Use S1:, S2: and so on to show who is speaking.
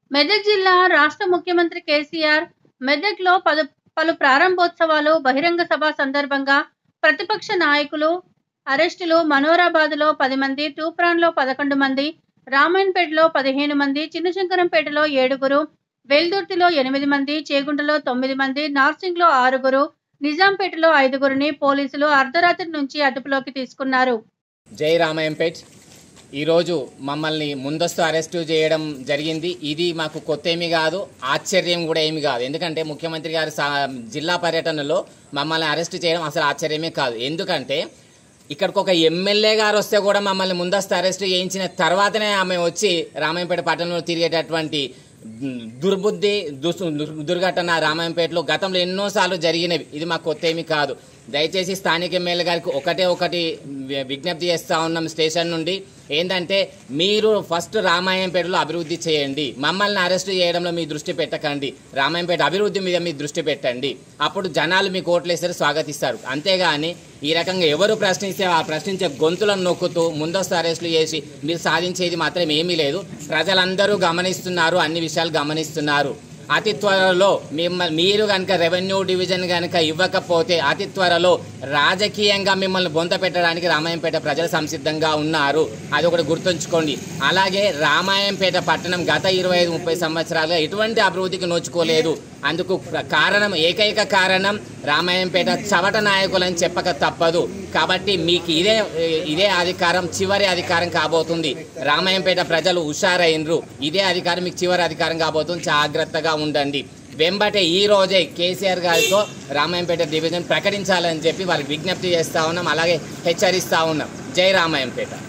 S1: మెదక్ జిల్లా రాష్ట్ర ముఖ్యమంత్రి కేసీఆర్ మెదక్లో పలు పలు ప్రారంభోత్సవాలు బహిరంగ సభ సందర్భంగా ప్రతిపక్ష నాయకులు అరెస్టులు మనోరాబాద్లో పది మంది తూప్రాన్లో పదకొండు మంది రామాయణపేటలో పదిహేను మంది చిన్నశంకరంపేటలో ఏడుగురు వెల్దుర్తిలో ఎనిమిది మంది చేగుంటలో తొమ్మిది మంది నార్సింగ్లో ఆరుగురు నిజాంపేటలో ఐదుగురిని పోలీసులు అర్ధరాత్రి నుంచి అదుపులోకి తీసుకున్నారు
S2: జై రామాయంపేట్ ఈరోజు మమ్మల్ని ముందస్తు అరెస్టు చేయడం జరిగింది ఇది మాకు కొత్త ఏమి కాదు ఆశ్చర్యం కూడా ఏమి కాదు ఎందుకంటే ముఖ్యమంత్రి గారు సా- జిల్లా పర్యటనలో మమ్మల్ని అరెస్ట్ చేయడం అసలు ఆశ్చర్యమే కాదు ఎందుకంటే ఇక్కడికి ఒక ఎమ్మెల్యే గారు వస్తే కూడా మమ్మల్ని ముందస్తు అరెస్ట్ చేయించిన తర్వాతనే ఆమె వచ్చి రామాయంపేట పట్టణంలో తిరిగేటటువంటి మ్, దుర్బుద్ధి దుస్ దుర్- దుర్ఘటన రామాయంపేటలో గతంలో ఎన్నోసార్లు జరిగినవి ఇది మాకు కొత్త ఏమి కాదు దయచేసి స్థానిక ఎమ్మెల్యే గారికి ఒకటే ఒకటి వి- విజ్ఞప్తి చేస్తా ఉన్నాం స్టేషన్ నుండి ఏంటంటే మీరు ఫస్ట్ రామాయంపేటలో అభివృద్ధి చేయండి మమ్మల్ని అరెస్ట్ చేయడంలో మీ దృష్టి పెట్టకండి రామాయంపేట అభివృద్ధి మీద మీ దృష్టి పెట్టండి అప్పుడు జనాలు మీకు ఓట్లేస్తారు స్వాగతిస్తారు అంతేగాని ఈ రకంగా ఎవరు ప్రశ్నిస్తే ఆ ప్రశ్నించే గొంతులను నొక్కుతూ ముందస్తు అరెస్టులు చేసి మీరు సాధించేది మాత్రం ఏమీ లేదు ప్రజలందరూ గమనిస్తున్నారు అన్ని విషయాలు గమనిస్తున్నారు అతి త్వరలో మిమ్మల్ని మీరు కనుక రెవెన్యూ డివిజన్ కనుక ఇవ్వకపోతే అతి త్వరలో రాజకీయంగా మిమ్మల్ని బొంత పెట్టడానికి రామాయంపేట ప్రజలు సంసిద్ధంగా ఉన్నారు అది ఒకటి గుర్తుంచుకోండి అలాగే రామాయంపేట పట్టణం గత ఇరవై ఐదు ముప్పై సంవత్సరాలుగా ఎటువంటి అభివృద్ధికి నోచుకోలేదు అందుకు ప్ర- కారణం ఏకైక కారణం రామాయంపేట చవట నాయకులని చెప్పక తప్పదు కాబట్టి మీకు ఇదే ఇదే అధికారం చివరి అధికారం కాబోతుంది రామాయంపేట ప్రజలు హుషారైనరు ఇదే అధికారం మీకు చివరి అధికారం కాబోతుంది జాగ్రత్తగా ఉండండి వెంబటే ఈ రోజే కేసీఆర్ గారితో రామాయంపేట డివిజన్ ప్రకటించాలని చెప్పి వారికి విజ్ఞప్తి చేస్తా ఉన్నాం అలాగే హెచ్చరిస్తా ఉన్నాం జై రామాయంపేట